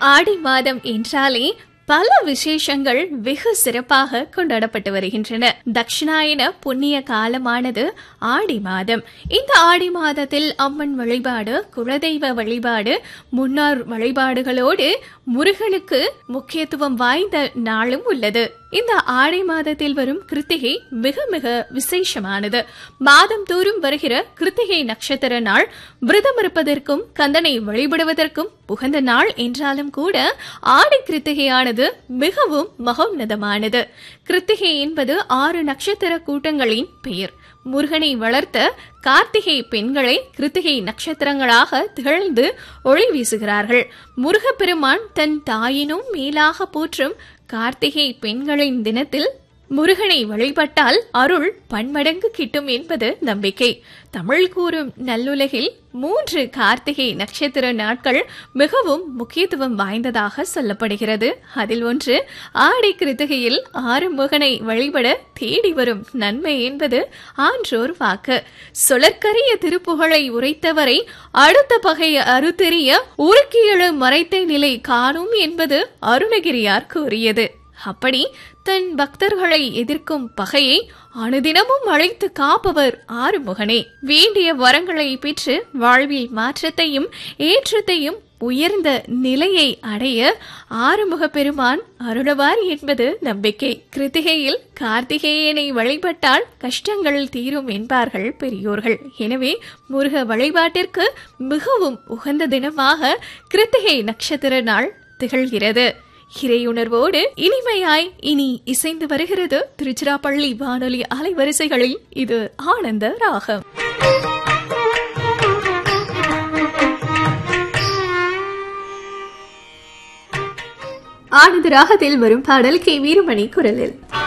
ஆடி மாதம் என்றாலே பல விசேஷங்கள் வெகு சிறப்பாக கொண்டாடப்பட்டு வருகின்றன தட்சிணாயன புண்ணிய காலமானது ஆடி மாதம் இந்த ஆடி மாதத்தில் அம்மன் வழிபாடு குலதெய்வ வழிபாடு முன்னார் வழிபாடுகளோடு முருகனுக்கு முக்கியத்துவம் வாய்ந்த நாளும் உள்ளது இந்த ஆடி மாதத்தில் வரும் கிருத்திகை மிக மிக விசேஷமானது மாதம் தோறும் வருகிற கிருத்திகை நட்சத்திர நாள் விரதம் இருப்பதற்கும் கந்தனை வழிபடுவதற்கும் உகந்த நாள் என்றாலும் கூட ஆடி கிருத்திகையானது மிகவும் மகோன்னதமானது கிருத்திகை என்பது ஆறு நட்சத்திர கூட்டங்களின் பெயர் முருகனை வளர்த்த கார்த்திகை பெண்களை கிருத்திகை நட்சத்திரங்களாக திகழ்ந்து ஒளி வீசுகிறார்கள் முருகப்பெருமான் தன் தாயினும் மேலாக போற்றும் கார்த்திகை பெண்களின் தினத்தில் முருகனை வழிபட்டால் அருள் பன்மடங்கு கிட்டும் என்பது நம்பிக்கை தமிழ் கூறும் நல்லுலகில் மூன்று கார்த்திகை நட்சத்திர நாட்கள் மிகவும் முக்கியத்துவம் வாய்ந்ததாக சொல்லப்படுகிறது அதில் ஒன்று ஆடி கிருத்திகையில் ஆறுமுகனை வழிபட தேடி வரும் நன்மை என்பது ஆன்றோர் வாக்கு சுழற்கரிய திருப்புகழை உரைத்தவரை அடுத்த பகைய அறுத்தெறிய உருக்கியழு மறைத்த நிலை காணும் என்பது அருணகிரியார் கூறியது அப்படி தன் பக்தர்களை எதிர்க்கும் பகையை அனுதினமும் அழைத்து காப்பவர் ஆறுமுகனே வேண்டிய வரங்களை பெற்று வாழ்வில் மாற்றத்தையும் ஏற்றத்தையும் உயர்ந்த நிலையை அடைய ஆறுமுக பெருமான் அருளவார் என்பது நம்பிக்கை கிருத்திகையில் கார்த்திகேயனை வழிபட்டால் கஷ்டங்கள் தீரும் என்பார்கள் பெரியோர்கள் எனவே முருக வழிபாட்டிற்கு மிகவும் உகந்த தினமாக கிருத்திகை நட்சத்திர நாள் திகழ்கிறது இறையுணர்வோடு இனிமையாய் இனி இசைந்து வருகிறது திருச்சிராப்பள்ளி வானொலி அலைவரிசைகளில் இது ஆனந்த ராகம் ஆனந்த ராகத்தில் வரும் பாடல் கே வீரமணி குரலில்